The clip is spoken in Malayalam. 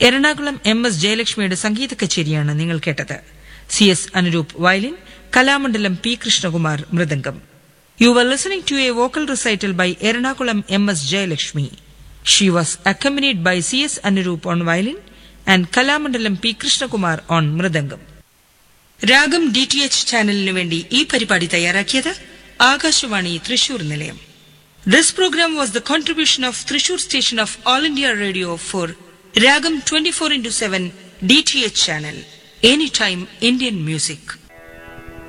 എറണാകുളം എം എസ് ജയലക്ഷ്മിയുടെ സംഗീത കച്ചേരിയാണ് നിങ്ങൾ കേട്ടത് C S Anuroop violin Kalamandalam P Krishnakumar mridangam you were listening to a vocal recital by Ernakulam M S Jayalakshmi she was accompanied by C S Anuroop on violin and Kalamandalam P Krishnakumar on mridangam Raagam D T H ചാനലിനു വേണ്ടി ഈ പരിപാടി തയ്യാറാക്കിയത് ആകാശവാണി തൃശൂർ നിലയം this programme was the contribution of Thrissur station of All India Radio for Raagam twenty four into seven D T H channel any time Indian music